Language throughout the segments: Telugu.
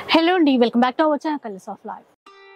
హలో అండి welcome back to our channel colours of life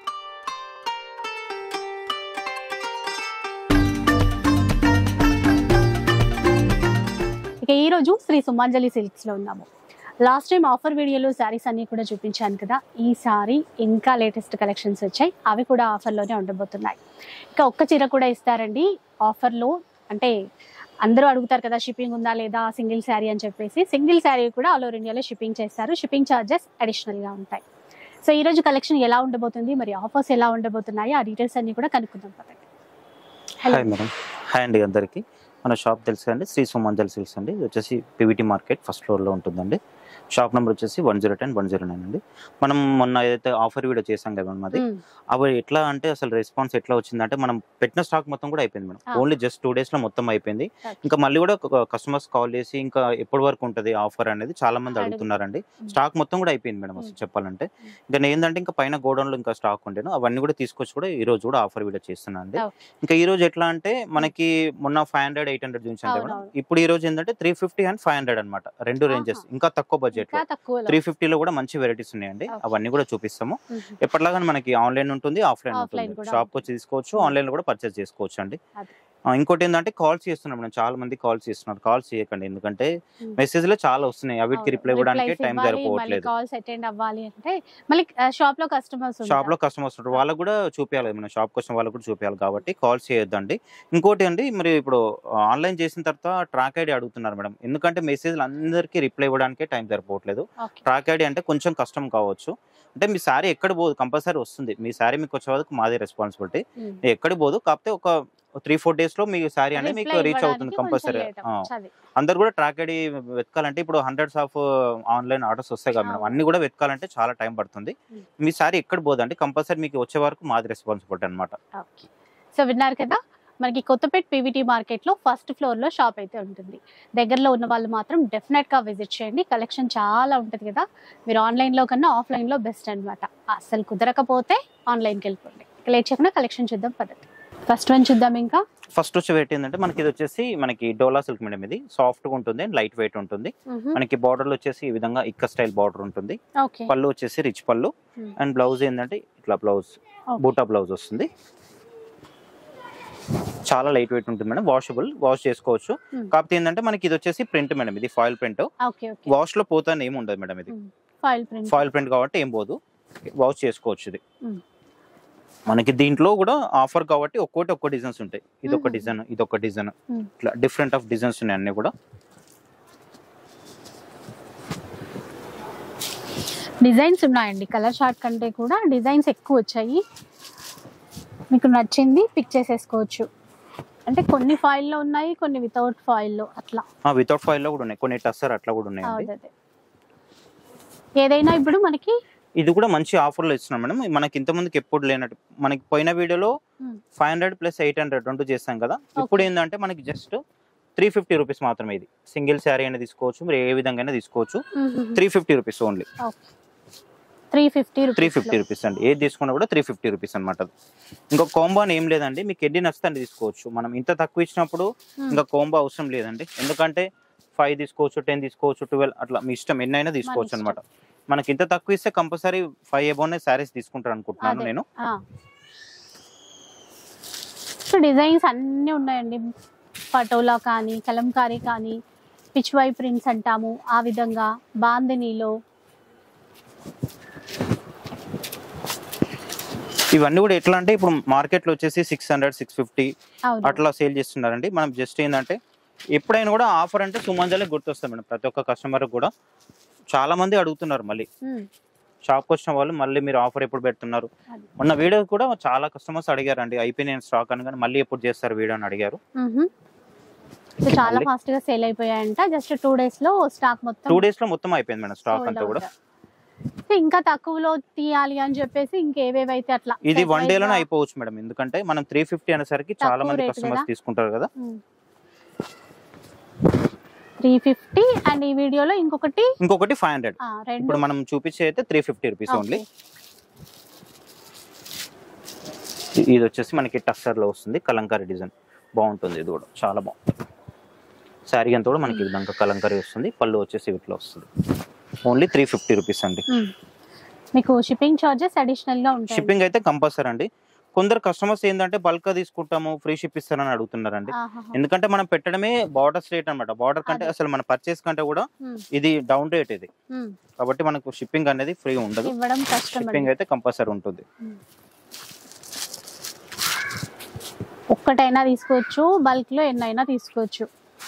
ఇక ఈ రోజు శ్రీ సుమాంజలి సిల్క్స్ లో ఉన్నాము లాస్ట్ టైం ఆఫర్ వీడియోలో శారీస్ అన్ని కూడా చూపించాను కదా ఈసారి ఇంకా లేటెస్ట్ కలెక్షన్స్ వచ్చాయి అవి కూడా ఆఫర్లోనే ఉండబోతున్నాయి ఇంకా ఒక్క చీర కూడా ఇస్తారండి ఆఫర్లో అంటే అందరూ అడుగుతారు కదా షిప్పింగ్ ఉందా లేదా సింగిల్ శారీ అని చెప్పేసి సింగిల్ శారీ కూడా ఆల్ ఓవర్ ఇండియాలో షిప్పింగ్ చేస్తారు షిప్పింగ్ ఛార్జెస్ అడిషనల్ గా ఉంటాయి సో ఈ రోజు కలెక్షన్ ఎలా ఉండబోతుంది మరి ఆఫర్స్ ఎలా ఉండబోతున్నాయి ఆ డీటెయిల్స్ అన్ని కూడా కనుక్కుందాం పదండి Hello. హాయ్ మేడం హాయ్ అండి అందరికీ మన షాప్ తెలుసు అండి శ్రీ సుమంజల్ సిల్క్స్ అండి ఇది వచ్చేసి పివిటి మార్కెట్ ఫస్ట్ ఫ్లోర్లో ఉంటుందండి షాప్ నెంబర్ వచ్చేసి one zero ten one zero nine అండి మనం మొన్న ఏదైతే ఆఫర్ వీడియో చేసాం కదా మేడం అది మ్మ్. అవి ఎట్లా అంటే అసలు రెస్పాన్స్ ఎట్లా వచ్చిందంటే మనం పెట్టిన స్టాక్ మొత్తం కూడా అయిపోయింది madam Ah. Only just two days లో మొత్తం అయిపోయింది Okay. ఇంకా మళ్ళీ కూడా కస్టమర్స్ కాల్ చేసి ఇంకా ఎప్పటి వరకు ఉంటుంది ఆఫర్ అనేది చాలా మంది అడుగు- అడుగుతున్నారండి Mm. స్టాక్ మొత్తం కూడా అయిపోయింది మేడం అసలు Mm. చెప్పాలంటే ఇంకా నేను ఏంటంటే ఇంకా పైన గోడౌన్ లో ఇంకా స్టాక్ ఉండేను అవన్నీ కూడా తీసుకొచ్చి కూడా ఈ రోజు కూడా ఆఫర్ వీడియో చేస్తున్నాను అండి Okay. ఇంకా ఈ రోజు ఎట్లా అంటే మనకి మొన్న ఫైవ్ హండ్రెడ్ ఎయిట్ హండ్రెడ్ చూపించాను కదా మేడం అవునవును. ఇప్పుడు ఈ రోజు ఏంటంటే three fifty and five hundred అనమాట రెండు రేంజెస్ ఆహా. ఇంకా తక్కువ బడ్జెట్ లో ఇంకా తక్కువలో త్రీ ఫిఫ్టీలో కూడా మంచి వెరైటీస్ ఉన్నాయండి Okay. అవన్నీ కూడా చూపిస్తాము మ్మ్. ఎప్పటిలాగా మనకి ఆన్లైన్ ఉంటుంది ఆఫ్లైన్ Offline ఉంటుంది కూడా షాప్ వచ్చి తీసుకోవచ్చు Hmm. ఆన్లైన్ లో కూడా పర్చేస్ చేసుకోవచ్చు అండి అదే. ఆ, ఇంకోటి ఏంటంటే కాల్స్ చేస్తున్నాం మనం చాలా మంది కాల్స్ చేస్తున్నారు కాల్స్ చేయకండి ఎందుకంటే Hmm. మెసేజ్ లో చాలా వస్తున్నాయి అవిటికి రిప్లై ఇవ్వడానికి టైం సరిపోవట్లేదు కాల్స్ అటెండ్ అవ్వాలి అంటే మళ్ళీ షాప్ లో కస్టమర్స్ షాప్ లో కస్టమర్స్ ఉంటారు వాళ్ళకు కూడా చూపించాలి మన షాప్ కోసం వాళ్ళకు కూడా చూపించాలి కాబట్టి కాల్స్ చేయొద్దండి ఇంకోటి అండి మరి ఇప్పుడు ఆన్లైన్ చేసిన తర్వాత ట్రాక్ ఐడి అడుగుతున్నారు మేడం ఎందుకంటే మెసేజ్లు అందరికీ రిప్లై ఇవ్వడానికి టైం సరిపోవట్లేదు ఓకే ట్రాక్ ఐడి అంటే కొంచెం కష్టం కావచ్చు అంటే మీ శారీ ఎక్కడ పోదు కంపల్సరీ వస్తుంది మీ శారీ మీకు వచ్చే వరకు మాదే రెస్పాన్సిబిలిటీ ఎక్కడ పోదు కాకపోతే ఒక త్రీ ఫోర్ డేస్ లో మీ శారీ అనేది మీకు రీచ్ అవుతుంది కంపల్సరీ అందరు కూడా ట్రాక్ ఐడి వెతకాలంటే ఇప్పుడు హండ్రెడ్స్ ఆఫ్ ఆన్లైన్ ఆర్డర్స్ వస్తాయి కదా మేడం అవును. అన్ని కూడా వెతకాలంటే చాలా టైం పడుతుంది Hmm. మీ శారీ ఎక్కడ పోదండి కంపల్సరీ మీకు వచ్చే వరకు మాది రెస్పాన్సిబిలిటీ అనమాట ఓకే సో విన్నారు కదా మనకి కొత్తపేట పీవీటీ మార్కెట్ లో ఫస్ట్ ఫ్లోర్ లో షాప్ అయితే ఉంటుంది దగ్గరలో ఉన్న వాళ్ళు మాత్రం డెఫినెట్ గా విజిట్ చేయండి కలెక్షన్ చాలా ఉంటుంది కదా మీరు ఆన్లైన్ లో కన్నా ఆఫ్లైన్ లో బెస్ట్ అన్నమాట అసలు కుదరకపోతే ఆన్లైన్ కి వెళ్ళిపోండి ఇక లేట్ చేయకుండా కలెక్షన్ చూద్దాం పద్ధతి ఫస్ట్ వన్ చూద్దాం ఇంకా ఫస్ట్ వచ్చి వెయిట్ ఏంటంటే మనకి ఇది వచ్చేసి మనకి డోలా సిల్క్ మీడియం ఇది సాఫ్ట్ గా ఉంటుంది లైట్ వెయిట్ ఉంటుంది మనకి బార్డర్ లో వచ్చేసి ఈ విధంగా ఇక్క స్టైల్ బార్డర్ ఉంటుంది ఓకే పళ్ళు వచ్చేసి రిచ్ పళ్ళు Hmm. అండ్ బ్లౌజ్ ఏంటంటే ఇట్లా బ్లౌజ్ Okay. బూటా బ్లౌజ్ వస్తుంది చాలా లైట్ వెయిట్ ఉంటుంది మేడం వాషబుల్ వాష్ చేసుకోవచ్చు Hmm. కాకపోతే ఏంటంటే మనకి ఇది వచ్చేసి ప్రింట్ మేడం ఇది foil print okay okay wash లో పోతానే ఏమి ఉండదు మేడం ఇది ఫైల్ ప్రింట్ ఫాయిల్ ప్రింట్ కాబట్టి ఏం పోదు వాష్ చేసుకోవచ్చు ఇది Hmm. మనకి దీంట్లో కూడా ఆఫర్ కాబట్టి ఒక్కోటి ఒక్కో డిజైన్స్ ఉంటాయి ఇది ఒక Mhm. డిజైన్ ఇది ఒక డిజైన్ Hmm. ఇట్లా డిఫరెంట్ ఆఫ్ డిజైన్స్ ఉన్నాయి అన్ని కూడా డిజైన్స్ ఉన్నాయండి కలర్ షార్ట్ కంటే కూడా డిజైన్స్ ఎక్కువ వచ్చాయి మీకు నచ్చింది పిక్ చేసేసుకోవచ్చు అంటే కొన్ని ఫాయిల్లో ఉన్నాయి కొన్ని వితౌట్ ఫాయిల్లో అట్లా వితౌట్ ఫాయిల్ లో కూడా ఉన్నాయి కొన్ని టస్సర్ అట్లా కూడా ఉన్నాయండి అదే ఏదైనా ఇప్పుడు మనకి ఇది కూడా మంచి ఆఫర్ లో ఇస్తున్నాం మేడం మనకి ఇంత ముందుకి ఎప్పుడు లేనట్టు మనకి పోయిన వీడియోలో Hmm. Five hundred plus eight hundred రెండు చేస్తాం కదా ఇప్పుడు ఏంటంటే మనకి జస్ట్ త్రీ ఫిఫ్టీ రూపీస్ మాత్రమే ఇది సింగిల్ శారీ అయినా తీసుకోవచ్చు మీరు ఏ విధంగా అయినా తీసుకోవచ్చు three fifty rupees only three fifty three fifty rupees అండి ఏది తీసుకున్నా కూడా త్రీ ఫిఫ్టీ రూపీస్ అనమాట ఇంకా కోంబో అని ఏం లేదండి మీకు ఎన్ని నచ్చితే అన్ని తీసుకోవచ్చు మనం ఇంత తక్కువ ఇచ్చినప్పుడు ఇంకా కోంబో అవసరం లేదండి ఎందుకంటే ఫైవ్ తీసుకోవచ్చు టెన్ తీసుకోవచ్చు ట్వెల్వ్ అట్లా మీ ఇష్టం ఎన్ని అయినా తీసుకోవచ్చు ఇష్టం. అనమాట మనకి ఇంత తక్కువ ఇస్తే కంపల్సరీ ఫైవ్ ఎబోనే శారీస్ తీసుకుంటారు అనుకుంటున్నాను అదే. నేను సో డిజైన్స్ అన్నీ ఉన్నాయండి పటోలా కానీ కలంకారీ కానీ పిచ్వై ప్రింట్స్ అంటాము ఆ విధంగా బాందినీలో ఇవన్నీ కూడా ఎట్లా అంటే ఇప్పుడు మార్కెట్ లో వచ్చేసి సిక్స్ హండ్రెడ్ సిక్స్ ఫిఫ్టీ అవును అట్లా సేల్ చేస్తున్నారండి మనం జస్ట్ ఏంటంటే ఎప్పుడైనా కూడా ఆఫర్ అంటే సుమంజలే గుర్తొస్తాం మేడం ప్రతి ఒక్క కస్టమర్ కూడా చాలా మంది అడుగుతున్నారు మళ్ళీ ఉమ్, షాప్కి వచ్చిన వాళ్ళు మళ్ళీ మీరు ఆఫర్ ఎప్పుడు పెడుతున్నారు అది. మొన్న వీడియో కూడా చాలా కస్టమర్స్ అడిగారండి అయిపోయిన స్టాక్ అని కానీ మళ్ళీ ఎప్పుడు చేస్తారు వీడియో అని అడిగారు మ్హూ. సో చాలా మళ్ళీ- ఫాస్ట్ గా సేల్ అయిపోయాయంట జస్ట్ టూ డేస్ లో స్టాక్ మొత్తం టూ డేస్ లో మొత్తం అయిపోయింది మేడం స్టాక్ sold అంతా కూడా out. సో ఇంకా తక్కువలో తీయాలి అని చెప్పేసి ఇంకేవేవైతే అట్లా ఇది set వన్ wise డే లోనే గా- అయిపోవచ్చు మేడం ఎందుకంటే మనం త్రీ ఫిఫ్టీ అనేసరికి చాలా తక్కువ మంది rate కస్టమర్స్ కదా? తీసుకుంటారు కదా త్రీ ఫిఫ్టీ అండ్ ఈ వీడియోలో ఇంకొకటి ఇంకొకటి ఫైవ్ హండ్రెడ్ ఆ, రెండు ఇప్పుడు మనం చూపించే అయితే three fifty rupees only Okay. ఇది వచ్చేసి మనకి టస్సర్ లో వస్తుంది కలంకారీ డిజైన్ బాగుంటుంది ఇది కూడా చాలా బాగుంటుంది శారీ అంతా కూడా మనకి ఈ విధంగా కలంకారీ వస్తుంది పళ్ళు వచ్చేసి ఇట్లా వస్తుంది ఓన్లీ త్రీ ఫిఫ్టీ రూపీస్ అండి మ్మ్. మీకు షిప్పింగ్ చార్జెస్ అడిషనల్ గా ఉంటాయి షిప్పింగ్ అయితే కంపల్సరీ అండి కొందరు కస్టమర్స్ ఏంటంటే బల్క్ తీసుకుంటాము ఫ్రీ షిప్ ఇస్తారని అడుగుతున్నారండి ఆహాహా. ఎందుకంటే మనం పెట్టడమే బార్డర్ రేట్ అన్నమాట బార్డర్ కంటే అదే. అసలు మన పర్చేస్ కంటే కూడా ఉమ్, ఇది డౌన్ రేట్ ఇది ఉమ్. కాబట్టి మనకు షిప్పింగ్ అనేది ఫ్రీ ఉండదు ఇవ్వడం కష్టం షిప్పింగ్ అయితే కంపల్సరీ ఉంటుంది ఒక్కటైనా తీసుకోవచ్చు బల్క్ లో ఎన్నైనా తీసుకోవచ్చు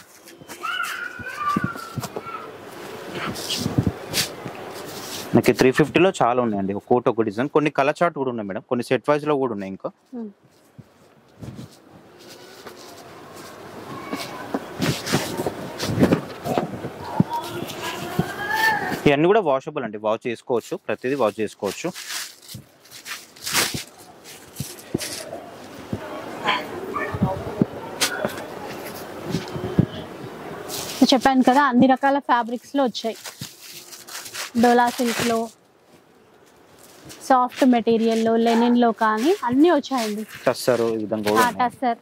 మనకి త్రీ ఫిఫ్టీలో చాలా ఉన్నాయండి ఒక కోట్ ఒక డిజైన్ కొన్ని కలర్ చార్ట్ కూడా ఉన్నాయి మేడం కొన్ని సెట్ వైజ్ లో కూడా ఉన్నాయి ఇంకా ఉమ్. ఇవన్నీ కూడా వాషబుల్ అండి వాష్ చేసుకోవచ్చు ప్రతిదీ వాష్ చేసుకోవచ్చు సో చెప్పాను కదా అన్ని రకాల ఫ్యాబ్రిక్స్ లో వచ్చాయి డోలా సిల్క్ లో సాఫ్ట్ మెటీరియల్ లో లెనిన్ లో కానీ అన్ని వచ్చాయండి టస్సర్ ఈ విధంగా కూడా ఉన్నాయి. టస్సర్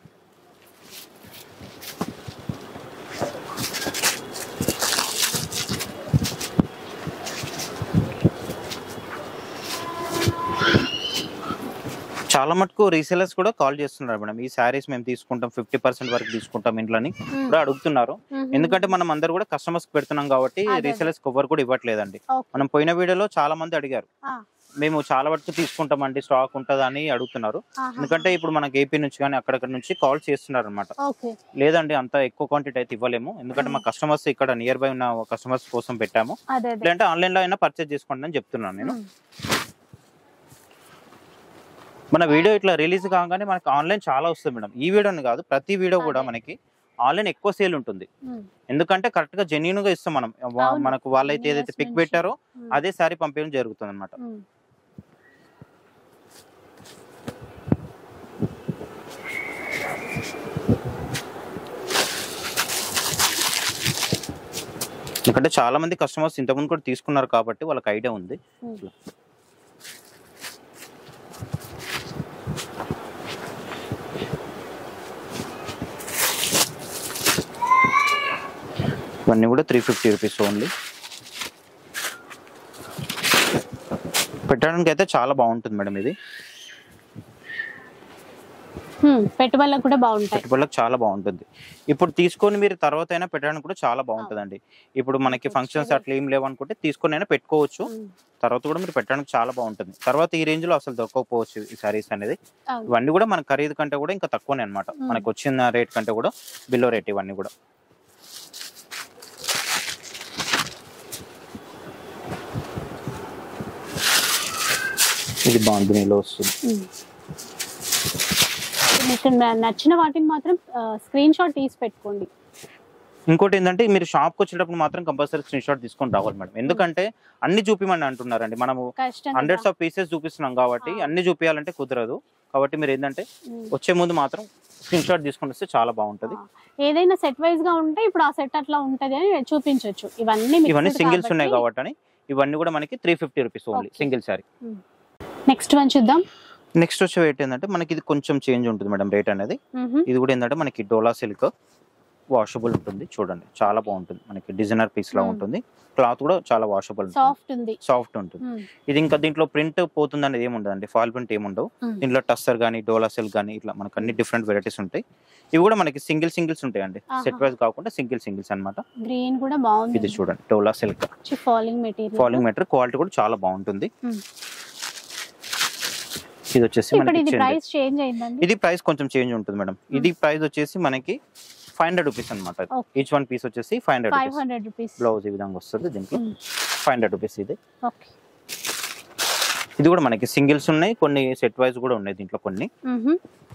చాలా మటుకు రీసెలర్స్ కూడా కాల్ చేస్తున్నారు మేడం ఈ శారీస్ మేము తీసుకుంటాం ఫిఫ్టీ పర్సెంట్ వరకు తీసుకుంటాం ఇంట్లోని కూడా అడుగుతున్నారు ఎందుకంటే మనం అందరు కూడా కస్టమర్స్ పెడుతున్నాం కాబట్టి అదే, అదే. రీసెలర్స్ ఎవరు కూడా ఇవ్వట్లేదండి Okay. మనం పోయిన వీడియోలో చాలా మంది అడిగారు ఆ. మేము చాలా వరకు తీసుకుంటామండి స్టాక్ ఉంటుందా అని అడుగుతున్నారు ఎందుకంటే ఇప్పుడు మనకి ఏపీ నుంచి కానీ అక్కడక్కడ నుంచి కాల్ చేస్తున్నారు అనమాట ఓకే లేదండి అంత ఎక్కువ క్వాంటిటీ అయితే ఇవ్వలేము ఎందుకంటే మా కస్టమర్స్ ఇక్కడ నియర్ బై ఉన్న కస్టమర్స్ కోసం పెట్టాము అదే అదే లేదంటే ఆన్లైన్ లో అయినా పర్చేజ్ చేసుకోండి అని చెప్తున్నాను నేను ఉమ్. మన వీడియో ఇట్లా రిలీజ్ కాగానే మనకి ఆన్లైన్ చాలా వస్తుంది మేడం ఈ వీడియోని కాదు ప్రతి వీడియో కూడా అదే. మనకి ఆన్లైన్ ఎక్కువ సేల్ ఉంటుంది ఉమ్. ఎందుకంటే కరెక్ట్ గా జెన్యున్ గా ఇస్తాం మనం వా- అవును. మనకు వాళ్ళైతే ఏదైతే పిక్ Investment. పెట్టారో ఉమ్. అదే సారీ పంపించడం జరుగుతుంది అనమాట ఉమ్. ఎందుకంటే చాలా మంది కస్టమర్స్ ఇంతకుముందు కూడా తీసుకున్నారు కాబట్టి వాళ్ళకి ఐడియా ఉంది ఉమ్. ఇవన్నీ కూడా త్రీ ఫిఫ్టీ రూపీస్ ఓన్లీ పెట్టడానికి అయితే చాలా బాగుంటుంది మేడం ఇది ఉమ్. పెట్టుబడులకు కూడా బాగుంటాయి పెట్టుబడులకు చాలా బాగుంటుంది ఇప్పుడు తీసుకొని మీరు తర్వాత అయినా పెట్టడానికి కూడా చాలా బాగుంటుందండి ఇప్పుడు మనకి ఫంక్షన్స్ అట్లా ఏం లేవనుకుంటే తీసుకొని అయినా పెట్టుకోవచ్చు ఉమ్. తర్వాత కూడా మీరు పెట్టడానికి చాలా బాగుంటుంది తర్వాత ఈ రేంజ్ లో అసలు దొరకకపోవచ్చు ఈ సారీస్ అనేది అవును. ఇవన్నీ కూడా మన ఖరీదు కంటే కూడా ఇంకా తక్కువనే అనమాట మ్మ్. మనకు వచ్చిన రేట్ కంటే కూడా బిలో రేట్ ఇవన్నీ కూడా ఇది బాగుంది వస్తుంది ఉమ్. మీకు న- నచ్చిన వాటిని మాత్రం స్క్రీన్ షాట్ తీసి పెట్టుకోండి ఇంకోటి ఏంటంటే మీరు షాప్ కి వచ్చేటప్పుడు మాత్రం కంపల్సరీ స్క్రీన్ షాట్ తీసుకొని రావాలి మేడం ఎందుకంటే అన్ని చూపిమని అంటున్నారండి మనము కష్టం హండ్రెడ్స్ ఆఫ్ పీసెస్ చూపిస్తున్నాం కాబట్టి ఆ. అన్ని చూపించాలంటే కుదరదు కాబట్టి మీరు ఏంటంటే ఉమ్. వచ్చే ముందు మాత్రం స్క్రీన్ షాట్ తీసుకొని వస్తే చాలా బాగుంటది ఆ. ఏదైనా సెట్ వైజ్ గా ఉంటే ఇప్పుడు ఆ సెట్ అట్లా ఉంటది అని చూపించవచ్చు ఇవన్నీ mixed ఇవన్నీ సింగిల్స్ ఉన్నాయి కాబట్టి- కాబట్టి ఇవన్నీ కూడా మనకి three fifty rupees only Okay. Single sari next one చూద్దాం నెక్స్ట్ వచ్చే రేట్ ఏంటంటే మనకి ఇది కొంచెం చేంజ్ ఉంటుంది మేడం రేట్ అనేది మ్హూ. ఇది కూడా ఏంటంటే మనకి డోలా సిల్క్ వాషబుల్ ఉంటుంది చూడండి చాలా బాగుంటుంది మనకి డిజైనర్ పీస్ లా Hmm. ఉంటుంది క్లాత్ కూడా చాలా వాషబుల్ ఉంటుంది సాఫ్ట్ ఉంది సాఫ్ట్ ఉంటుంది మ్. ఇది ఇంకా దీంట్లో ప్రింట్ పోతుంది అనేది ఏమి ఉండదండి ఫాల్ ప్రింట్ ఏమి ఉండవు మ్. దీంట్లో టస్సర్ కానీ డోలా సిల్క్ కానీ ఇట్లా మనకి అన్ని డిఫరెంట్ వెరైటీస్ ఉంటాయి ఇవి కూడా మనకి సింగిల్ సింగిల్స్ ఉంటాయండి ఆహా. సెట్ వైజ్ కాకుండా సింగిల్ సింగిల్స్ అన్నమాట గ్రీన్ కూడా బాగుంది ఇది చూడండి Dola silk falling material falling material quality కూడా చాలా బాగుంటుంది మ్. ఇది వచ్చేసి ఇప్పుడు మనకి ఇది change. ప్రైస్ చేంజ్ అయిందండి ఇది ప్రైస్ కొంచెం చేంజ్ ఉంటుంది మేడం ఇది ప్రైస్ వచ్చేసి మనకి ఫైవ్ హండ్రెడ్ రూపీస్ అనమాట Okay. ఈచ్ వన్ పీస్ వచ్చేసి five hundred five rupees hundred rupees blouse ఈ విధంగా వస్తుంది దీంట్లో మ్. ఫైవ్ హండ్రెడ్ రూపీస్ ఇది ఓకే ఇది కూడా మనకి సింగిల్స్ ఉన్నాయి కొన్ని సెట్ వైజ్ కూడా ఉన్నాయి దీంట్లో కొన్ని మ్హూ.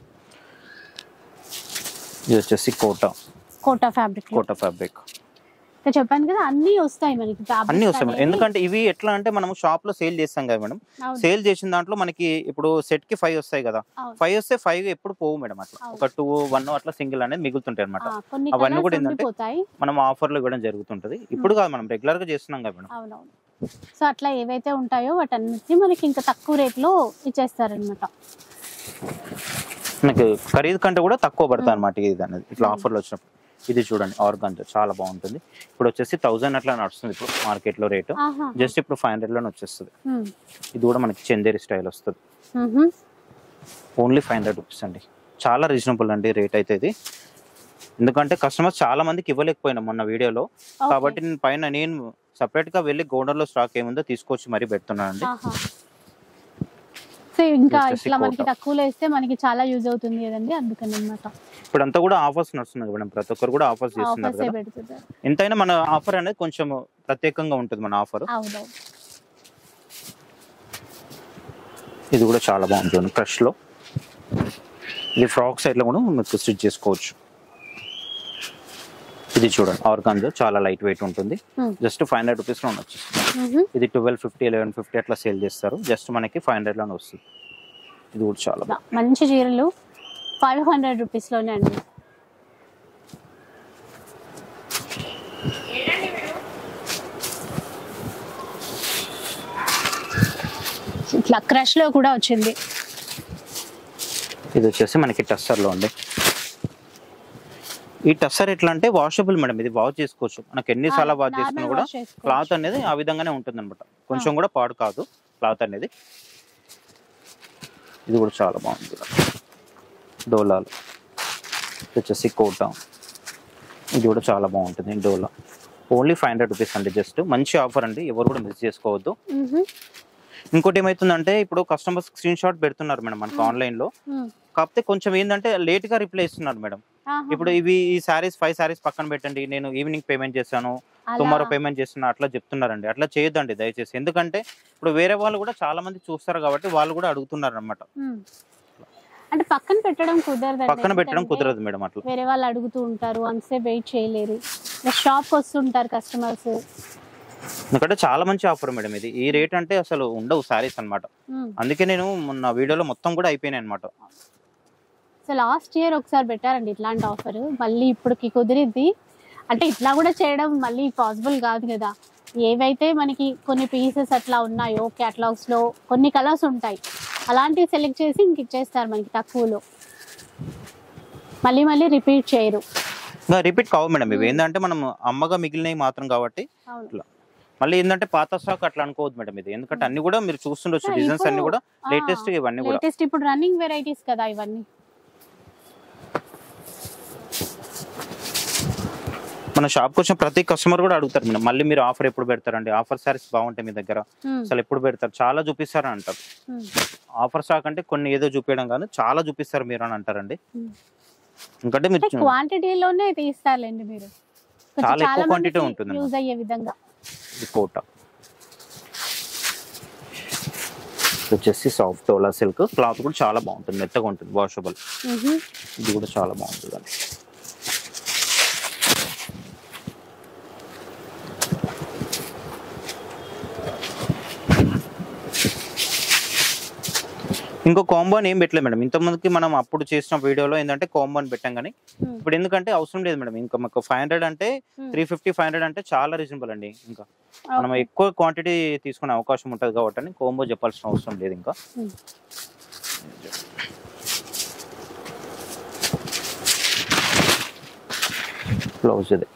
ఇది వచ్చేసి కోటా కోటా ఫ్యాబ్రిక్ కోటా ఫ్యాబ్రిక్ చెప్పాను కదా అన్ని వస్తాయి మనకి fabrics అన్ని వస్తాయి మేడం అనేవి. ఎందుకంటే ఇవి ఎట్లా అంటే మనం షాప్ లో సేల్ చేస్తాం కదా మేడం అవును. సేల్ చేసిన దాంట్లో మనకి ఇప్పుడు సెట్ కి ఫైవ్ వస్తాయి కదా అవును. ఫైవ్ వస్తే ఫైవ్ ఎప్పుడు పోవు మేడం అట్లా అవును. ఒక టూ వన్ అట్లా సింగిల్ అనేది మిగులుతుంటాయి అనమాట ఆ, కొన్ని అవన్నీ కలర్స్ కూడా ఏంటంటే ఉండిపోతాయి మనం ఆఫర్ లో ఇవ్వడం జరుగుతుంటది ఇప్పుడు కాదు మనం రెగ్యులర్ గా చేస్తున్నాం కదా మేడం అవునవును సో అట్లా ఏవైతే ఉంటాయో వాటన్నిటిని మనకి ఇంకా తక్కువ రేట్లో ఇచ్చేస్తారనమాట మనకి ఖరీదు కంటే కూడా తక్కువ పడతాయి మ్మ్. అనమాట ఇది అనేది ఇట్లా మ్మ్. ఆఫర్లు వచ్చినప్పుడు ఇది చూడండి ఆర్గాన్ చాలా బాగుంటుంది ఇప్పుడు వచ్చేసి థౌసండ్ అట్లా నడుస్తుంది ఇప్పుడు మార్కెట్ లో రేటు ఆహా. జస్ట్ ఇప్పుడు ఫైవ్ హండ్రెడ్ లోనే వచ్చేస్తుంది ఉమ్. ఇది కూడా మనకి చందేరి స్టైల్ వస్తుంది మ్హూ. ఓన్లీ ఫైవ్ హండ్రెడ్ రూపీస్ అండి చాలా రీజనబుల్ అండి రేట్ అయితే ఇది ఎందుకంటే కస్టమర్స్ చాలా మందికి ఇవ్వలేకపోయినా మొన్న వీడియోలో ఓకే. కాబట్టి నేను పైన నేను సపరేట్ గా వెళ్ళి గోడౌన్ లో స్టాక్ ఏముందో తీసుకొచ్చి మరీ పెడుతున్నాను అండి ఆహా. సో ఇంకా Just a ఇట్లా మనకి quota. తక్కువలో ఇస్తే మనకి చాలా యూజ్ అవుతుంది కదండి అందుకని అనమాట ఇప్పుడు అంతా కూడా ఆఫర్స్ నడుస్తుంది మేడం ప్రతి ఒక్కరు కూడా ఆఫర్స్ చేస్తున్నారు ఆఫర్స్ కదా పెడుతుంటారు ఎంతైనా మన ఆఫర్ అనేది కొంచెం ప్రత్యేకంగా ఉంటుంది మన ఆఫర్ అవునవును ఇది కూడా చాలా బాగుంటుంది క్రష్ లో ఇది ఫ్రాక్ సైడ్ లో కూడా మీకు స్టిచ్ చేసుకోవచ్చు ఇది చూడండి ఆర్గాన్జో చాలా లైట్ వెయిట్ ఉంటుంది Hmm. Just five hundred rupees లో వచ్చేస్తుంది మ్హూ. ఇది ట్వెల్వ్ ఫిఫ్టీ లెవెన్ ఫిఫ్టీ అట్లా సేల్ చేస్తారు జస్ట్ మనకి ఫైవ్ హండ్రెడ్ లోనే వస్తుంది ఇది కూడా చాలా ఇట్లా మంచి చీరలు ఫైవ్ హండ్రెడ్ రూపీస్ లోనే అండి ఇట్లా క్రష్ లో కూడా వచ్చింది ఇది వచ్చేసి మనకి టస్సర్ లో ఉంది ఈ టస్సర్ ఎట్లా అంటే వాషబుల్ మేడం ఇది వాష్ చేసుకోవచ్చు మనకి ఎన్నిసార్లు ఆ, వాష్ normal చేసుకున్నా కూడా wash చేసుకోవచ్చు. క్లాత్ అనేది ఆ విధంగానే ఉంటుంది అనమాట కొంచెం కూడా పాడు కాదు క్లాత్ అనేది ఇది కూడా చాలా బాగుంది డోలాలు ఇది వచ్చేసి కోట ఇది కూడా చాలా బాగుంటుంది Dola only five hundred rupees అండి జస్ట్ మంచి ఆఫర్ అండి ఎవరు కూడా మిస్ చేసుకోవద్దు మ్హూ. ఇంకోటి ఏమైతుందంటే ఇప్పుడు కస్టమర్స్ స్క్రీన్ షాట్ పెడుతున్నారు మేడం మనకి ఆన్లైన్ లో మ్. కాకపోతే కొంచెం ఏంటంటే లేట్ గా రిప్లై ఇస్తున్నారు మేడం ఆహా. ఇప్పుడు ఇవి ఈ సారీస్ ఫైవ్ సారీస్ పక్కన పెట్టండి నేను ఈవినింగ్ పేమెంట్ చేస్తాను అలా. టుమారో పేమెంట్ చేస్తున్నా అట్లా చెప్తున్నారండి అట్లా చేయొద్దండి దయచేసి ఎందుకంటే ఇప్పుడు వేరే వాళ్ళు కూడా చాలా మంది చూస్తారు కాబట్టి వాళ్ళు కూడా అడుగుతున్నారు అనమాట మ్. అంటే పక్కన పెట్టడం కుదరదు పక్కన పెట్టడం కుదరదు మేడం అట్లా వేరే వాళ్ళు అడుగుతూ ఉంటారు అంతసేపు వెయిట్ చేయలేరు షాప్ వస్తుంటారు కస్టమర్స్ ఎందుకంటే చాలా మంచి ఆఫర్ మేడం ఇది ఈ రేట్ అంటే అసలు ఉండవు సారీస్ అన్నమాట అందుకే నేను మొన్న వీడియోలో మొత్తం కూడా అయిపోయినాయి అనమాట సో లాస్ట్ ఇయర్ ఒకసారి పెట్టారండి ఇట్లాంటి ఆఫర్ మళ్ళీ ఇప్పటికి కుదిరిద్ది అంటే ఇట్లా కూడా చేయడం మళ్ళీ పాసిబుల్ కాదు కదా ఏవైతే మనకి కొన్ని పీసెస్ అట్లా ఉన్నాయో క్యాటలాగ్స్ లో కొన్ని కలర్స్ ఉంటాయి అలాంటివి సెలెక్ట్ చేసి ఇంక ఇచ్చేస్తారు మనకి తక్కువలో మళ్ళీ మళ్ళీ రిపీట్ చేయరు రిపీట్ కావు మేడం ఇవి ఏంటంటే మనం అమ్మగా మిగిలినవి మాత్రం కాబట్టి అవును ఇట్లా మళ్ళీ ఏంటంటే పాత స్టాక్ అట్లా అనుకోవద్దు మేడం ఇది ఎందుకంటే అన్ని కూడా మీరు చూస్తుండొచ్చు ఆ, డిజైన్స్ అన్ని కూడా ఆ, లేటెస్ట్ ఇవన్నీ కూడా లేటెస్ట్ ఇప్పుడు రన్నింగ్ వెరైటీస్ కదా ఇవన్నీ మన షాప్కి వచ్చిన ప్రతి కస్టమర్ కూడా అడుగుతారు మేడం మళ్ళీ మీరు ఆఫర్ ఎప్పుడు పెడతారండి ఆఫర్ సారీస్ బాగుంటాయి మీ దగ్గర Hmm. అసలు ఎప్పుడు పెడతారు చాలా చూపిస్తారు అని అంటారు Hmm. ఆఫర్ స్టాక్ అంటే కొన్ని ఏదో చూపించడం కాదు చాలా చూపిస్తారు మీరు అని అంటారండి Hmm. ఎందుకంటే మీరు అంటే క్వాంటిటీలోనే తీస్తారులేండి మీరు కొంచెం చాలా ఎక్కువ quantity మందికి ఉంటుంది యూజ్ అయ్యే విధంగా ఇది కోట ఇది వచ్చేసి సాఫ్ట్ ఓలా సిల్క్ క్లాత్ కూడా చాలా బాగుంటుంది మెత్తగా ఉంటుంది వాషబుల్ మ్హూ. ఇది కూడా చాలా బాగుంటుంది అండి ఇంకో కాంబో అని ఏం పెట్టలేదు మేడం ఇంతమందికి మనం అప్పుడు చేసిన వీడియోలో ఏంటంటే కాంబో అని పెట్టాం కానీ Hmm. ఇప్పుడు ఎందుకంటే అవసరం లేదు మేడం ఇంకా మాకు ఫైవ్ హండ్రెడ్ అంటే Hmm. Three fifty five hundred అంటే చాలా రీజనబుల్ అండి ఇంకా మనం Okay. ఎక్కువ క్వాంటిటీ తీసుకునే అవకాశం ఉంటుంది కాబట్టి అని కోంబో చెప్పాల్సిన అవసరం లేదు ఇంకా Hmm. బ్లౌజ్ ఇది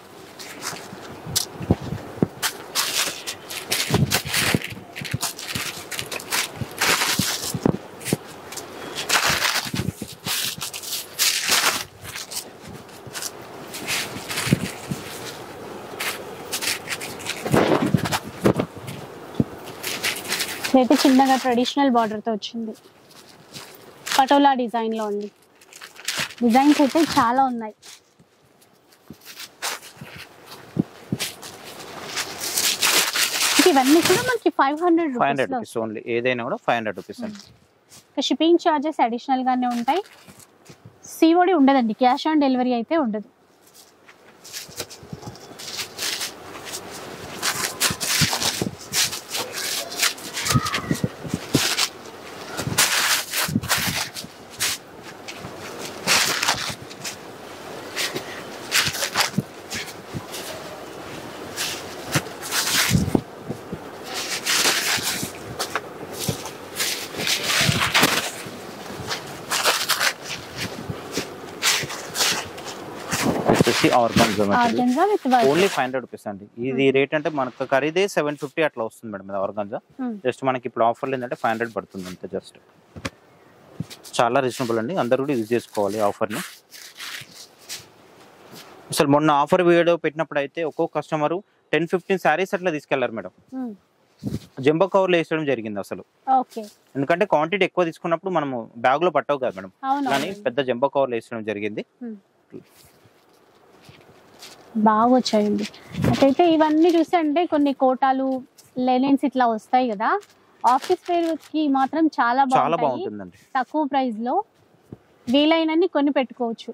ఇదైతే చిన్నగా ట్రెడిషనల్ బార్డర్ తో వచ్చింది పటోలా డిజైన్ లో ఉంది డిజైన్స్ అయితే చాలా ఉన్నాయి ఇంక ఇవన్నీ కూడా మనకి five hundred five hundred rupees rupees only ఏదైనా కూడా ఫైవ్ హండ్రెడ్ రూపీస్ అండి షిప్పింగ్ ఛార్జెస్ అడిషనల్ గానే ఉంటాయి సిఓడి ఉండదండి క్యాష్ ఆన్ డెలివరీ అయితే ఉండదు వచ్చేసి organza organza with work only five hundred rupees అండి ఇది రేట్ అంటే మనకు ఖరీదే సెవెన్ ఫిఫ్టీ అట్లా వస్తుంది మేడం ఇది ఆర్గాన్జా Hmm. జస్ట్ మనకి ఇప్పుడు ఆఫర్లు ఏంటంటే ఫైవ్ హండ్రెడ్ పడుతుంది అంతే జస్ట్ చాలా రీజనబుల్ అండి అందరు కూడా యూజ్ చేసుకోవాలి ఆఫర్ని అసలు మొన్న ఆఫర్ వీడియో పెట్టినప్పుడు అయితే ఒక్కొక్క కస్టమర్ టెన్ ఫిఫ్టీన్ శారీస్ అట్లా తీసుకెళ్లారు మేడం జంబో కవర్లో వేసడం జరిగింది అసలు ఓకే ఎందుకంటే క్వాంటిటీ ఎక్కువ తీసుకున్నప్పుడు మనము బ్యాగ్ లో పట్టవు కదా మేడం అవును కానీ పెద్ద జంబో కవర్లో వేసడం జరిగింది బాగా వచ్చాయండి అయితే ఇవన్నీ చూస్తే అంటే కొన్ని కోటాలు లెనిన్స్ ఇట్లా వస్తాయి కదా ఆఫీస్ వేర్ కి మాత్రం చాలా చాలా బాగుంటాయి బాగుంటుందండి తక్కువ ప్రైస్ లో వీలైనన్ని కొన్ని పెట్టుకోవచ్చు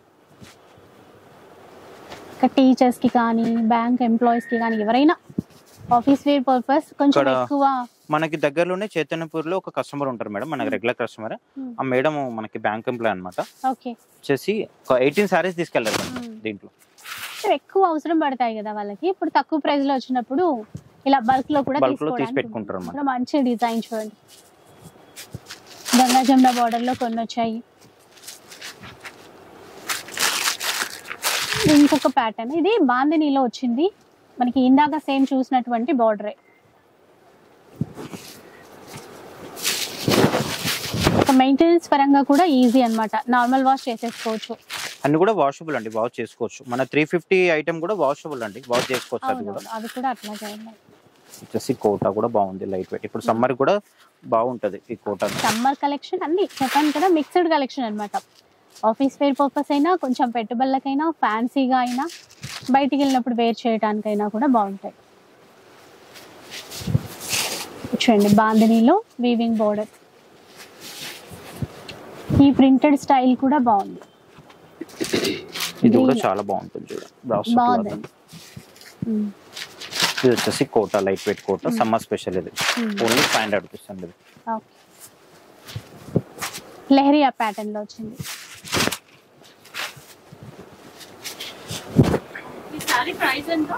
ఇంకా టీచర్స్ కి కానీ బ్యాంక్ ఎంప్లాయీస్ కి కానీ ఎవరైనా ఆఫీస్ వేర్ పర్పస్ కొంచెం ఇక్కడ ఎక్కువ మనకి దగ్గరలోనే చైతన్యపూర్ లో ఒక కస్టమర్ ఉంటారు మేడం మనకి రెగ్యులర్ కస్టమర్ Hmm. ఆ మేడం మనకి బ్యాంక్ ఎంప్లాయ్ అనమాట ఓకే వచ్చేసి ఒక ఎయిటీన్ సారీస్ తీసుకెళ్లారు మేడం Hmm. దీంట్లో ఎక్కువ అవసరం పడతాయి కదా వాళ్ళకి ఇప్పుడు తక్కువ ప్రైస్ లో వచ్చినప్పుడు ఇలా బల్క్ లో కూడా Bulk లో తీసుకోవడానికి తీసి పెట్టుకుంటారు అన్నమాట. ఇక్కడ మంచి డిజైన్ చూడండి గంగా జమున బార్డర్ లో కొన్ని వచ్చాయి ఇంకొక ప్యాటర్న్ ఇది బాందినీలో వచ్చింది మనకి ఇందాక సేమ్ చూసినటువంటి బార్డరే ఒక మెయింటెనెన్స్ పరంగా కూడా ఈజీ అన్నమాట నార్మల్ వాష్ చేసేసుకోవచ్చు అన్ని కూడా వాషబుల్ అండి వాష్ చేసుకోవచ్చు మన త్రీ ఫిఫ్టీ ఐటమ్ కూడా వాషబుల్ అండి వాష్ చేసుకోవచ్చు అది కూడా అవునవును అవి కూడా అట్లాగే ఉన్నాయి వచ్చేసి కోటా కూడా బాగుంది లైట్ వెయిట్ ఇప్పుడు సమ్మర్ కూడా బాగుంటది ఈ కోటా సమ్మర్ కలెక్షన్ అన్ని చెప్పాను కదా మిక్స్డ్ కలెక్షన్ అన్నమాట ఆఫీస్ వేర్ పర్పస్ అయినా కొంచెం పెట్టుబడులకైనా ఫ్యాన్సీగా అయినా బయటికి వెళ్ళినప్పుడు వేర్ చేయడానికైనా కూడా బాగుంటాయి చూడండి బాందినీలో వీవింగ్ బోర్డర్ ఈ ప్రింటెడ్ స్టైల్ కూడా బాగుంది ఇది కూడా Green. చాలా బాగుంటుంది చూడండి బ్లౌజ్ బాగుందండి ఉమ్, ఇది వచ్చేసి Kota light weight Kota summer special ఇది ఉమ్, ఓన్లీ ఫైవ్ హండ్రెడ్ రూపీస్ అండి ఇది ఓకే లెహరియా ప్యాటర్న్ లో వచ్చింది ఈసారి ప్రైస్ ఎంత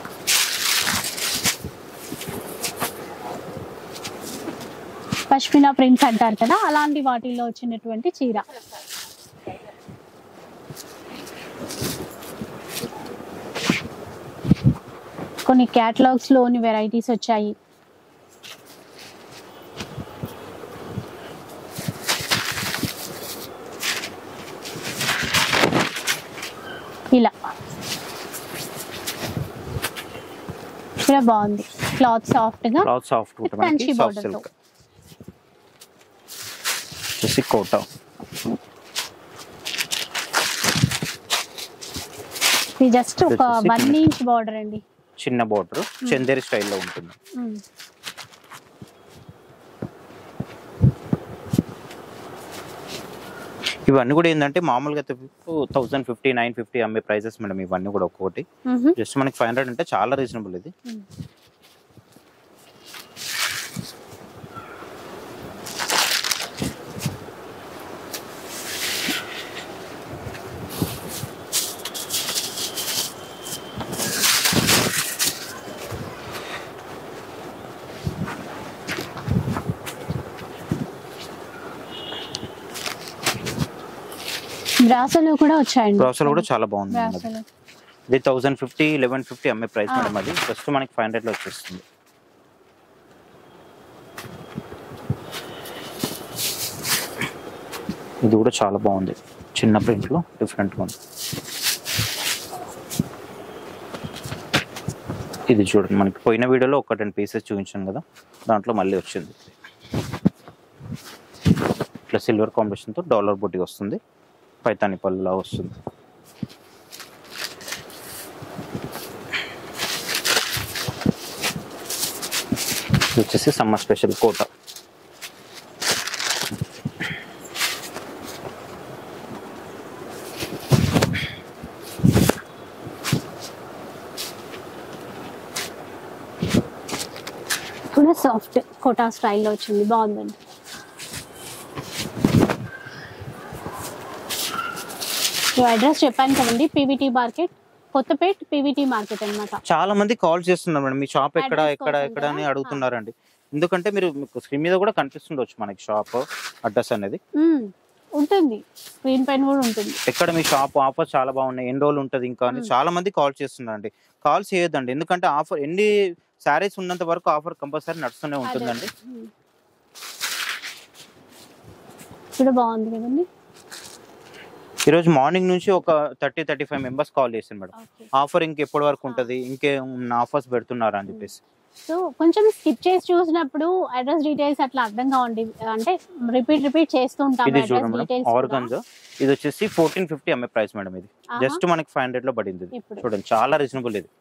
పష్మినా ప్రింట్స్ అంటారు కదా అలాంటి వాటిల్లో వచ్చినటువంటి చీర కొన్ని క్యాటలాగ్స్ లోని వెరైటీస్ వచ్చాయి ఇలా ఇలా బాగుంది క్లాత్ సాఫ్ట్ గా క్లాత్ సాఫ్ట్ ఉంటుంది With మనకి కంచి సాఫ్ట్ border తో. సిల్క్ వచ్చేసి కోటా ఇది జస్ట్ ఒక వచ్చేసి వన్ కింద. ఇంచ్ బార్డర్ అండి చిన్న బార్డర్ చందేరి స్టైల్లో ఉంటుంది ఉమ్. ఇవన్నీ కూడా ఏంటంటే మామూలుగా థౌసండ్ ఫిఫ్టీ నైన్ ఫిఫ్టీ అమ్మే ప్రైసెస్ మేడం ఇవన్నీ కూడా ఒక్కొక్కటి మ్హూ. జస్ట్ మనకి ఫైవ్ హండ్రెడ్ అంటే చాలా రీజనబుల్ ఇది ఉమ్. బ్రాసోలో కూడా వచ్చాయండి బ్రౌసర్ కూడా చాలా బాగుంది మేడం అది. బ్రాసోలో ఇది థౌసండ్ ఫిఫ్టీ లెవెన్ ఫిఫ్టీ అమ్మే ప్రైస్ ఆ. మేడం అది జస్ట్ మనకి ఫైవ్ హండ్రెడ్ లో వచ్చేస్తుంది ఇది కూడా చాలా బాగుంది చిన్న ప్రింట్ లో డిఫరెంట్ ఉంది ఇది చూడండి మనకి పోయిన వీడియోలో ఒక టెన్ పీసెస్ చూపించాను కదా దాంట్లో మళ్ళీ వచ్చింది ఇట్లా సిల్వర్ కాంబినేషన్తో డాలర్ బుట్టి వస్తుంది పైతాని పళ్ళులా వస్తుంది ఇది వచ్చేసి సమ్మర్ స్పెషల్ కోట కూడా సాఫ్ట్ కోటా స్టైల్లో వచ్చింది బాగుందండి అడ్రస్ చెప్పాను కదండి PVT market Kothapet PVT market అన్నమాట చాలా మంది కాల్ చేస్తున్నారు మేడం మీ షాప్ ఎక్కడ Address ఎక్కడ కోసం ఎక్కడ అని కదా? అడుగుతున్నారండి ఎందుకంటే మీరు మీకు స్క్రీన్ మీద కూడా కనిపిస్తుండొచ్చు మనకి షాప్ అడ్రస్ అనేది మ్మ్. ఉంటుంది స్క్రీన్ పైన కూడా ఉంటుంది ఎక్కడ మీ షాప్ ఆఫర్ చాలా బాగున్నాయి ఎన్ని రోజులు ఉంటుంది ఇంకా అని Hmm. చాలా మంది కాల్ చేస్తున్నారండి కాల్ చేయొద్దండి ఎందుకంటే ఆఫర్ ఎన్ని శారీస్ ఉన్నంత వరకు ఆఫర్ కంపల్సరీ నడుస్తూనే ఉంటుందండి ఉమ్. కూడా బాగుంది కదండి ఈ రోజు మార్నింగ్ నుంచి ఒక thirty thirty five members call చేశారు మేడం ఓకే ఆఫర్ ఇంకెప్పటి వరకు ఉంటుంది ఇంకేం ఆఫర్స్ పెడుతున్నారా అని చెప్పేసి సో కొంచెం స్కిప్ చేసి చూసినప్పుడు అడ్రస్ డీటెయిల్స్ అట్లా అర్థం కావండి అంటే రిపీట్ రిపీట్ చేస్తూ ఉంటాం ఇది చూడండి అడ్రస్ మేడం డీటెయిల్స్ ఆర్గన్స్ ఇది వచ్చేసి ఫోర్టీన్ ఫిఫ్టీ ఎంఏ ప్రైస్ మేడం ఇది జస్ట్ మనకి ఫైవ్ హండ్రెడ్ లో పడింది ఇది ఇప్పుడు చూడండి చాలా రీజనబుల్ ఇది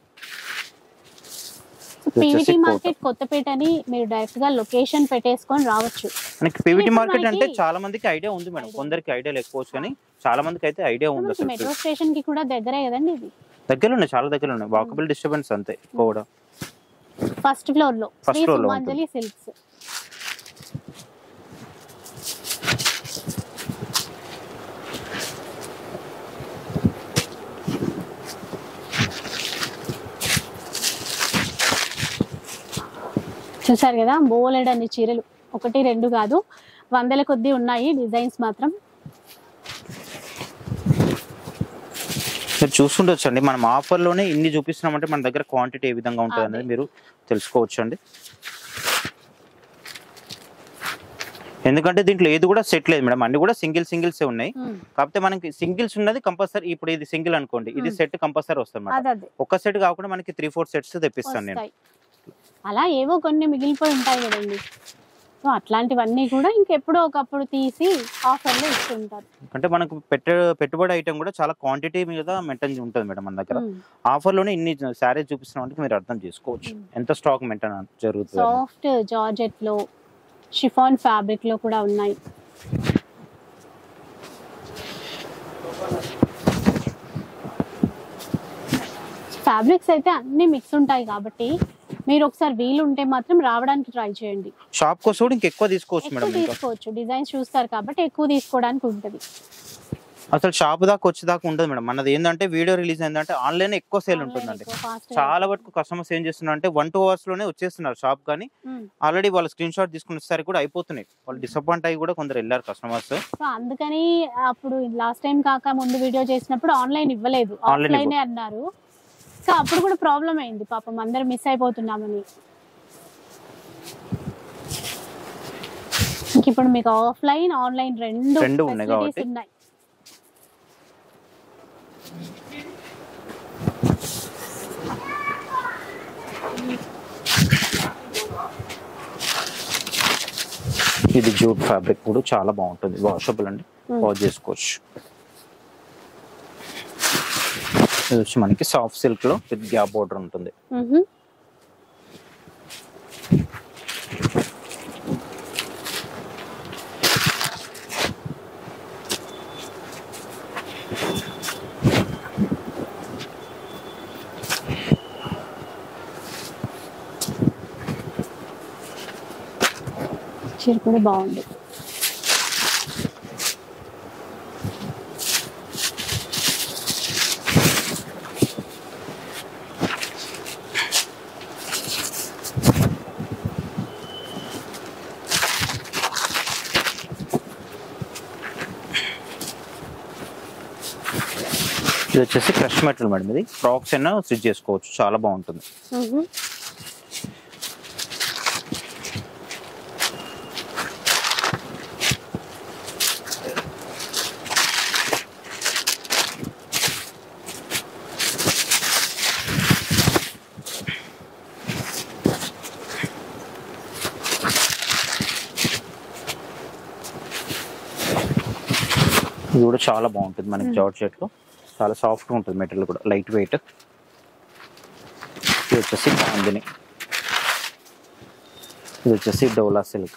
పీవీటీ వచ్చేసి మార్కెట్ కొత్తపేట అని మీరు డైరెక్ట్ గా లొకేషన్ పెట్టేసుకొని రావచ్చు మనకి పీవీటీ ఇప్పుడు మార్కెట్ అంటే మనకి- చాలా మందికి ఐడియా ఉంది మేడం Idea. కొందరికి ఐడియా లేకపోవచ్చు కానీ చాలా మందికి అయితే ఐడియా ఉంది మనకి అసలు మెట్రో స్టేషన్ కి కూడా దగ్గరే కదండి ఇది దగ్గర ఉన్నాయి చాలా దగ్గర ఉన్నాయి వాకబుల్ డిస్టర్బెన్స్ అంతే ఎక్కువ కూడా ఫస్ట్ ఫ్లోర్ లో First శ్రీ floor లో సుమాంజలి సిల్క్స్ చూసారు కదా బోలెడన్ని చీరలు ఒకటి రెండు కాదు వందల కొద్దీ ఉన్నాయి డిజైన్స్ మాత్రం మీరు చూస్తుండొచ్చు అండి మనం ఆఫర్ లోనే ఇన్ని చూపిస్తున్నామంటే మన దగ్గర క్వాంటిటీ ఏ విధంగా ఉంటుంది అనేది అదే. మీరు తెలుసుకోవచ్చు అండి ఎందుకంటే దీంట్లో ఏది కూడా సెట్ లేదు మేడం అన్ని కూడా సింగిల్ సింగిల్స్ ఉన్నాయి ఉమ్, కాకపోతే మనకి సింగిల్స్ ఉన్నది కంపల్సరీ ఇప్పుడు ఇది సింగిల్ అనుకోండి ఇది Hmm. సెట్ కంపల్సరీ వస్తుంది మేడం అదే అదే ఒక సెట్ కాకుండా మనకి త్రీ ఫోర్ సెట్స్ తెప్పిస్తాను నేను వస్తాయి అలా ఏవో కొన్ని మిగిలిపోయి ఉంటాయి కదండి సో అట్లాంటివన్నీ కూడా ఇంకెప్పుడో ఒకప్పుడు తీసి ఆఫర్లో ఇస్తుంటారు అంటే మనకు పెట్ట పెట్టుబడి ఐటమ్ కూడా చాలా క్వాంటిటీ మీద మెయింటైన్ ఉంటుంది మేడం మన దగ్గర ఉమ్. ఆఫర్ లోనే ఇన్ని శారీస్ చూపిస్తున్నాం మీరు అర్థం చేసుకోవచ్చు Hmm. ఎంత స్టాక్ మెయింటైన్ జరుగుతుంది అని. సాఫ్ట్ జార్జెట్ లో షిఫాన్ ఫ్యాబ్రిక్ లో కూడా ఉన్నాయి ఫ్యాబ్రిక్స్ అయితే అన్ని మిక్స్ ఉంటాయి కాబట్టి మీరు ఒకసారి వీలు ఉంటే మాత్రం రావడానికి ట్రై చేయండి షాప్ కోసం కూడా ఇంకెక్కువ తీసుకోవచ్చు ఎక్కువ మేడం ఇంకా తీసుకోవచ్చు డిజైన్స్ చూస్తారు కాబట్టి ఎక్కువ తీసుకోవడానికి ఉంటుంది అసలు షాప్ దాకా వచ్చేదాకా ఉండదు మేడం మనది ఏంటంటే వీడియో రిలీజ్ అయిందంటే ఆన్లైన్ ఎక్కువ సేల్ ఉంటుందండి ఎక్కువ fast గా చాలా వరకు కస్టమర్స్ ఏం చేస్తున్నారు అంటే వన్ టూ అవర్స్ లోనే వచ్చేస్తున్నారు షాప్ కానీ ఉమ్. ఆల్రెడీ వాళ్ళ స్క్రీన్ షాట్ తీసుకునేసరికి కూడా అయిపోతున్నాయి వాళ్ళు డిసప్పాయింట్ అయ్యి కూడా కొందరు వెళ్ళారు కస్టమర్స్ సో అందుకని అప్పుడు లాస్ట్ టైం కాక ముందు వీడియో చేసినప్పుడు ఆన్లైన్ ఇవ్వలేదు Online ఆఫ్లైన్ అన్నారు సో అప్పుడు కూడా ప్రాబ్లం అయింది పాపం అందరం మిస్ అయిపోతున్నామని ఇంక ఇప్పుడు మీకు ఆఫ్లైన్ ఆన్లైన్ రెండు రెండు ఉన్నాయి facilities కాబట్టి. ఉన్నాయి ఇది జూట్ ఫ్యాబ్రిక్ కూడా చాలా బాగుంటుంది వాషబుల్ అండి Hmm. వాష్ చేసుకోవచ్చు ఇది వచ్చి మనకి సాఫ్ట్ సిల్క్ లో విత్ గ్యాప్ బోర్డర్ ఉంటుంది మ్హూ. చీర కూడా బాగుంది ఇది వచ్చేసి క్రష్ మెటల్ మేడం ఇది ఫ్రాక్స్ అయినా స్టిచ్ చేసుకోవచ్చు చాలా బాగుంటుంది మ్హూ. ఇది కూడా చాలా బాగుంటుంది మనకి జార్జ్ షర్ట్ లో చాలా సాఫ్ట్ గా ఉంటుంది మెటీరియల్ కూడా లైట్ వెయిట్ ఇది వచ్చేసి బాగుంది ఇది వచ్చేసి డోలా సిల్క్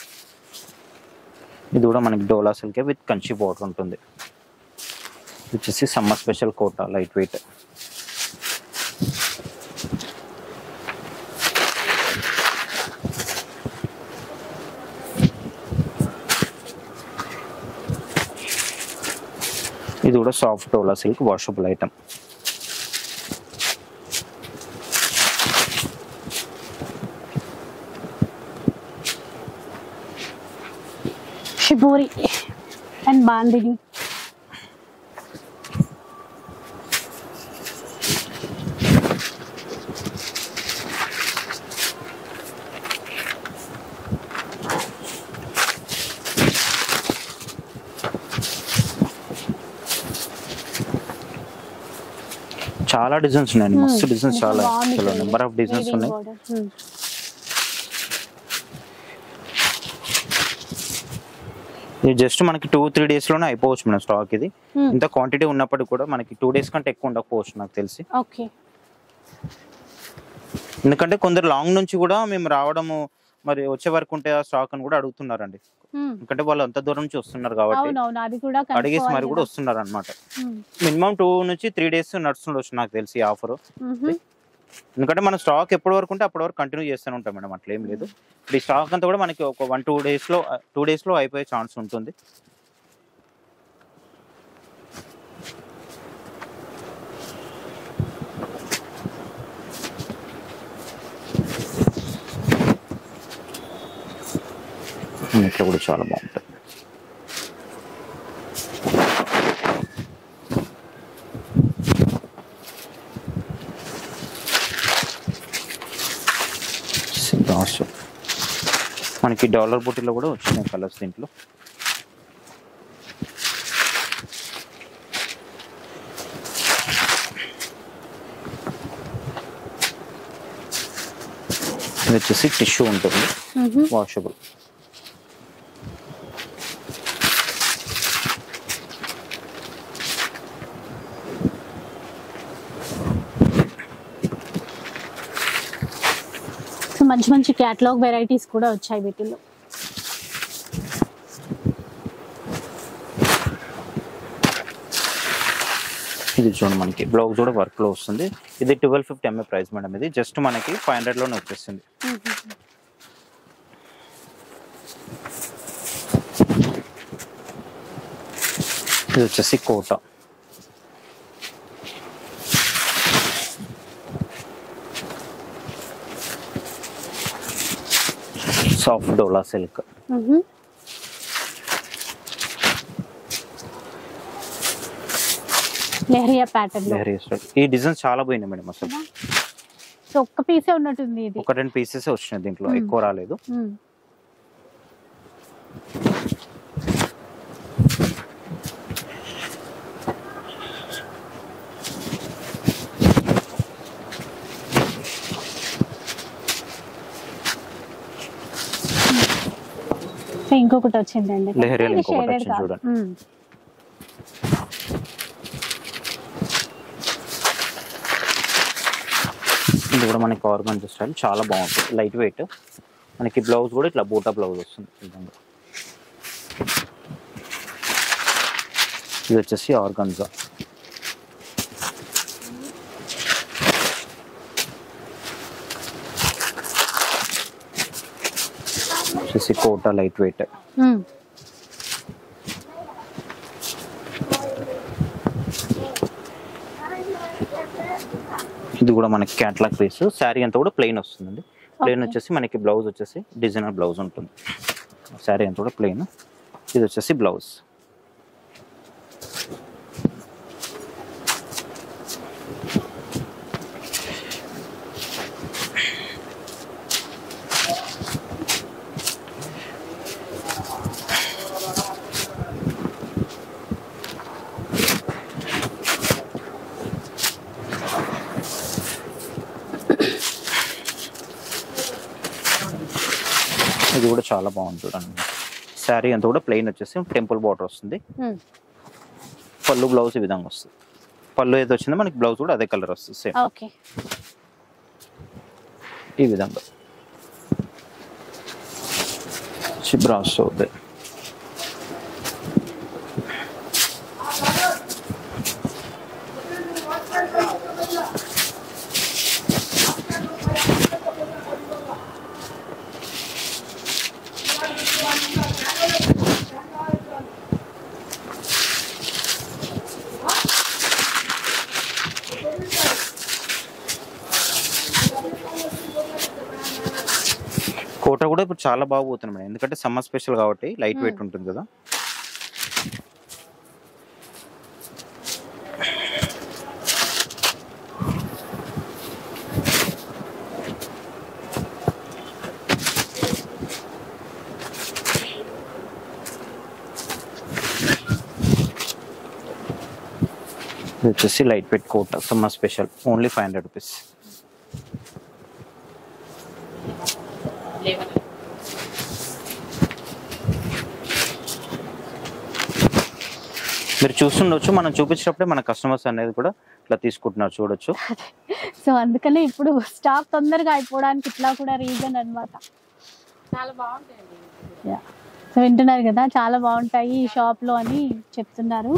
ఇది కూడా మనకి Dola silk with Kanchi border ఉంటుంది ఇది వచ్చేసి summer special Kota light weight ఇది కూడా soft Dola silk washable item shibori and bandhani చాలా డిజైన్స్ ఉన్నాయండి మస్తు Hmm. డిజైన్స్ చాలా బాగుంది చాలా చూడండి. నెంబర్ ఆఫ్ డిజైన్స్ Weaving ఉన్నాయి border. Hmm. ఇది జస్ట్ మనకి టూ త్రీ డేస్ లోనే అయిపోవచ్చు మేడం స్టాక్ ఇది Hmm. ఇంత క్వాంటిటీ ఉన్నప్పటికీ కూడా మనకి టూ డేస్ కంటే ఎక్కువ ఉండకపోవచ్చు నాకు తెలిసి ఓకే ఎందుకంటే కొందరు లాంగ్ నుంచి కూడా మేము రావడము మరి వచ్చే వరకు ఉంటే ఆ స్టాక్ అని కూడా అడుగుతున్నారండి Hmm. ఎందుకంటే వాళ్ళు అంత దూరం నుంచి వస్తున్నారు కాబట్టి అవునవును అది కూడా అడిగేసి కనుక్కోవాలి మరి కూడా కదా. వస్తున్నారు అనమాట Hmm. మినిమం టూ నుంచి త్రీ డేస్ నడుస్తుండొచ్చు నాకు తెలిసి ఆఫర్ Mhm. ఎందుకంటే మన స్టాక్ ఎప్పటి వరకు ఉంటే అప్పటి వరకు కంటిన్యూ చేస్తూనే ఉంటాం మేడం అట్లా ఏం లేదు ఇప్పుడు ఈ స్టాక్ అంతా కూడా మనకి ఒక వన్ టూ డేస్ లో టూ డేస్ లో అయిపోయే ఛాన్స్ ఉంటుంది ఇట్లా కూడా చాలా బాగుంటుంది సింహాస్ మనకి డాలర్ బుట్టిలో కూడా వచ్చినాయి కలర్స్ దీంట్లో ఇది వచ్చేసి టిష్యూ ఉంటుంది Mhm. వాషబుల్ సో మంచి మంచి క్యాటలాగ్ వెరైటీస్ కూడా వచ్చాయి వీటిల్లో ఇది చూడండి మనకి బ్లౌజ్ కూడా వర్క్ లో వస్తుంది ఇది ట్వెల్వ్ ఫిఫ్టీ ఎంఏ ప్రైస్ మేడం ఇది జస్ట్ మనకి ఫైవ్ హండ్రెడ్ లోనే వచ్చేస్తుంది ఇది వచ్చేసి Kota soft Dola silk Mhm. Leheriya pattern లో లెహరీ స్టైల్ ఈ డిజైన్స్ చాలా పోయినాయి మేడం అసలు సో ఒక్క పీసే ఉన్నట్టుంది ఇది ఒక రెండు పీసెస్ వచ్చినాయి దీంట్లో Hmm. ఎక్కువ రాలేదు Hmm. సో ఇంకొకటి వచ్చిందండి లెహరియాలో ఇది ఇంకొకటి shaded వచ్చింది కాదు. చూడండి. Hmm. ఇది కూడా మనకి ఆర్గంజా స్టైల్ చాలా బాగుంటుంది లైట్ వెయిట్ మనకి బ్లౌజ్ కూడా ఇట్లా బూటా బ్లౌజ్ వస్తుంది ఈ విధంగా ఇది వచ్చేసి ఆర్గంజా వచ్చేసి కోటా లైట్ వెయిట్ Hmm. ఇది కూడా మనకి క్యాట్లాగ్ పీస్ శారీ అంతా కూడా ప్లెయిన్ వస్తుందండి ప్లెయిన్ Okay. వచ్చేసి మనకి బ్లౌజ్ వచ్చేసి డిజైనర్ బ్లౌజ్ ఉంటుంది శారీ అంతా కూడా ప్లెయిన్ ఇది వచ్చేసి బ్లౌజ్ ఇది కూడా చాలా బాగుంది చూడండి శారీ అంతా కూడా ప్లెయిన్ వచ్చేసి టెంపుల్ బార్డర్ వస్తుంది Hmm. పళ్ళు బ్లౌజ్ ఈ విధంగా వస్తుంది పళ్ళు ఏది వచ్చిందో మనకి బ్లౌజ్ కూడా అదే కలర్ వస్తుంది సేమ్ ఓకే ఈ విధంగా చిబ్రాస్ అవుతాయి కోట కూడా ఇప్పుడు చాలా బాగా పోతుంది మేడం ఎందుకంటే సమ్మర్ స్పెషల్ కాబట్టి లైట్ వెయిట్ ఉంటుంది కదా ఇది వచ్చేసి light weight Kota summer special only five hundred rupees మీరు చూస్తుండొచ్చు మనం చూపించినప్పుడే మన కస్టమర్స్ అనేది కూడా ఇట్లా తీసుకుంటున్నారు చూడొచ్చు సో అందుకనే ఇప్పుడు స్టాక్ తొందరగా అయిపోవడానికి ఇట్లా కూడా రీజన్ అన్నమాట చాలా బాగుంటాయండి యా సో వింటున్నారు కదా చాలా బాగుంటాయి ఈ షాప్ లో అని చెప్తున్నారు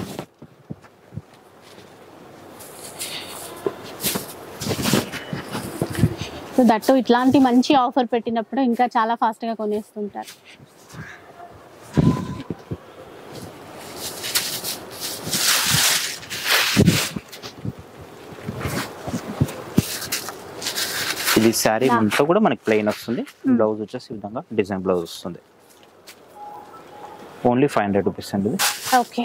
సో దట్టు ఇట్లాంటి మంచి ఆఫర్ పెట్టినప్పుడు ఇంకా చాలా ఫాస్ట్ గా కొనేస్తుంటారు ఇది శారీ Yeah. అంతా కూడా మనకి ప్లెయిన్ వస్తుంది Hmm. బ్లౌజ్ వచ్చేసి ఈ విధంగా డిజైన్ బ్లౌజ్ వస్తుంది ఓన్లీ ఫైవ్ హండ్రెడ్ రూపీస్ అండి ఇది ఓకే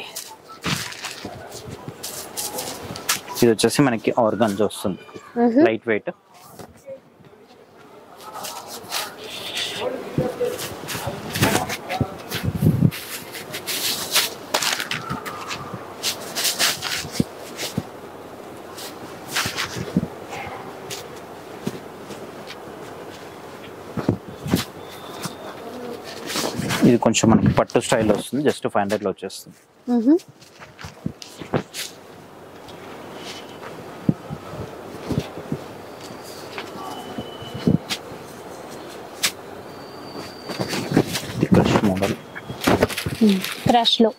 ఇది వచ్చేసి మనకి ఆర్గన్స్ వస్తుంది లైట్ వెయిట్ ఇది కొంచెం మనకి పట్టు స్టైల్ వస్తుంది జస్ట్ ఫైవ్ హండ్రెడ్ లో వచ్చేస్తుంది ఇది క్రష్ మోడల్ క్రష్ లో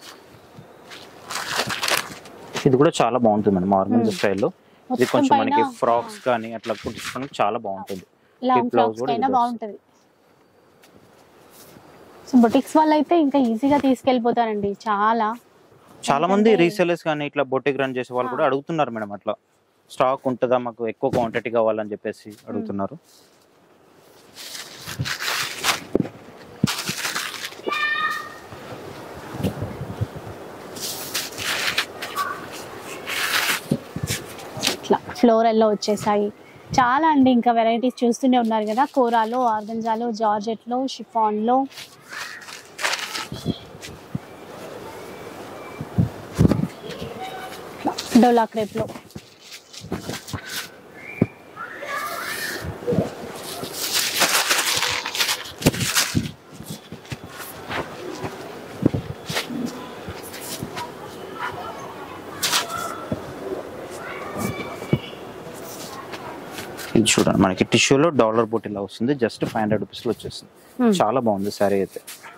ఇది కూడా చాలా బాగుంటుంది మేడం ఆర్గన్స్ Hmm. స్టైల్లో ఇది మొత్తం కొంచెం మనకి పైన ఫ్రాక్స్ కానీ అట్లా కుట్టించుకోవడానికి చాలా బాగుంటుంది లాంగ్ blouse ఫ్రాక్స్ కూడా అయినా ఇది బాగుంటది సో బొటిక్స్ వాళ్ళు అయితే ఇంకా ఈజీగా తీసుకెళ్ళిపోతారండి చాలా చాలా మంది ఎందుకంటే- రీసెలర్స్ కానీ ఇట్లా బొటిక్ రన్ చేసే వాళ్ళు కూడా అడుగుతున్నారు మేడం అట్లా స్టాక్ ఉంటుందా మాకు ఎక్కువ క్వాంటిటీ కావాలని చెప్పేసి అడుగుతున్నారు ఇట్లా ఫ్లోరల్లో వచ్చేసాయి చాలా అండి ఇంకా వెరైటీస్ చూస్తూనే ఉన్నారు కదా కోరాలో ఆర్గంజాలో జార్జెట్లో షిఫాన్లో డోలా క్రేప్లో ఇది చూడండి మనకి టిష్యూలో డాలర్ బోట్ ఇలా వస్తుంది జస్ట్ ఫైవ్ హండ్రెడ్ రూపీస్ లో వచ్చేస్తుంది Hmm. చాలా బాగుంది శారీ అయితే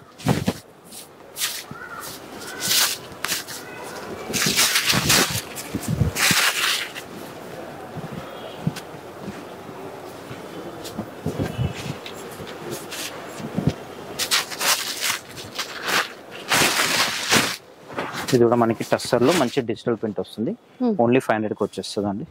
ఇది కూడా మనకి టస్సర్ లో మంచి డిజిటల్ ప్రింట్ వస్తుంది Hmm. ఓన్లీ ఫైవ్ హండ్రెడ్ కి వచ్చేస్తుంది అండి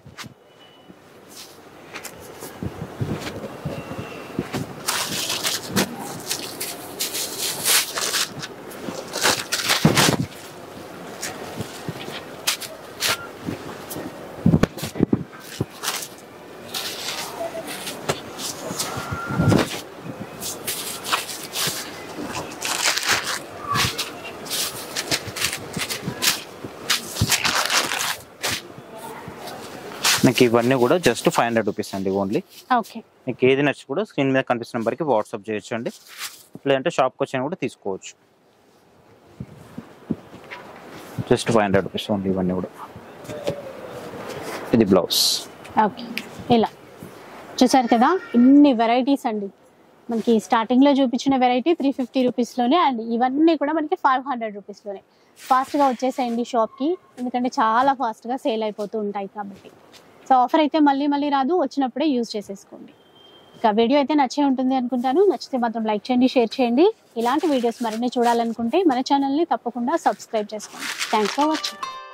మీకు ఇవన్నీ కూడా జస్ట్ ఫైవ్ హండ్రెడ్ రూపీస్ అండి ఓన్లీ ఓకే మీకు ఏది నచ్చి కూడా స్క్రీన్ మీద కనిపిస్తున్న నెంబర్కి వాట్సాప్ చేయొచ్చు అండి లేదంటే షాప్కి వచ్చినా కూడా తీసుకోవచ్చు just five hundred rupees only ఇవన్నీ కూడా ఇది బ్లౌజ్ ఓకే ఇలా చూసారు కదా ఇన్ని వెరైటీస్ అండి మనకి స్టార్టింగ్లో చూపించిన వెరైటీ త్రీ ఫిఫ్టీ రూపీస్లోనే అండ్ ఇవన్నీ కూడా మనకి ఫైవ్ హండ్రెడ్ రూపీస్లోనే ఫాస్ట్గా వచ్చేసేయండి షాప్కి ఎందుకంటే చాలా ఫాస్ట్గా సేల్ అయిపోతూ ఉంటాయి కాబట్టి సో ఆఫర్ అయితే మళ్ళీ మళ్ళీ రాదు వచ్చినప్పుడే యూజ్ చేసేసుకోండి ఇక వీడియో అయితే నచ్చే ఉంటుంది అనుకుంటాను నచ్చితే మాత్రం లైక్ చేయండి షేర్ చేయండి ఇలాంటి వీడియోస్ మరిన్ని చూడాలనుకుంటే మన ఛానల్ని తప్పకుండా సబ్స్క్రైబ్ చేసుకోండి థ్యాంక్స్ ఫర్ వాచింగ్